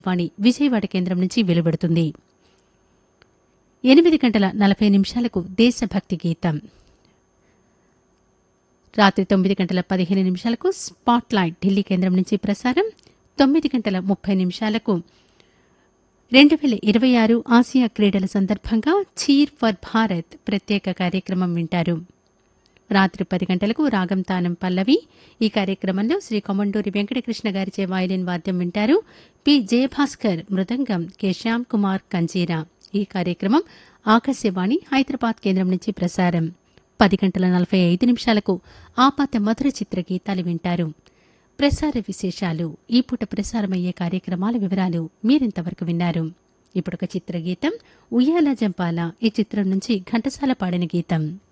వాణి విజయవాడ కేంద్రం నుంచి వెలువడుతుంది ఎనిమిది గంటల నలభై నిమిషాలకు దేశభక్తి గీతం రాత్రి తొమ్మిది గంటల పదిహేను నిమిషాలకు స్పాట్లైట్ ఢిల్లీ కేంద్రం నుంచి ప్రసారం తొమ్మిది గంటల ముప్పై నిమిషాలకు రెండు వేల ఇరవై ఆరు ఆసియా క్రీడల సందర్భంగా చీర్ ఫర్ భారత్ ప్రత్యేక కార్యక్రమం వింటారు రాత్రి పది గంటలకు రాగం తానం పల్లవి ఈ కార్యక్రమంలో శ్రీ కొమండూరి వెంకటకృష్ణ గారిచే వాయిలిన్ వాద్యం వింటారు పి జయభాస్కర్ మృదంగం కె శ్యామ్ కుమార్ కంజీరా ఈ కార్యక్రమం ఆకాశవాణి హైదరాబాద్ కేంద్రం నుంచి ప్రసారం పది గంటల నలభై ఐదు నిమిషాలకు ఆపాత మధుర చిత్ర గీతాలు వింటారు ప్రసార విశేషాలు ఈ పూట ప్రసారమయ్యే కార్యక్రమాల వివరాలు మీరింతవరకు విన్నారు ఇప్పుడొక చిత్రగీతం ఉయ్యాల జంపాల ఈ చిత్రం నుంచి ఘంటసాల పాడిన గీతం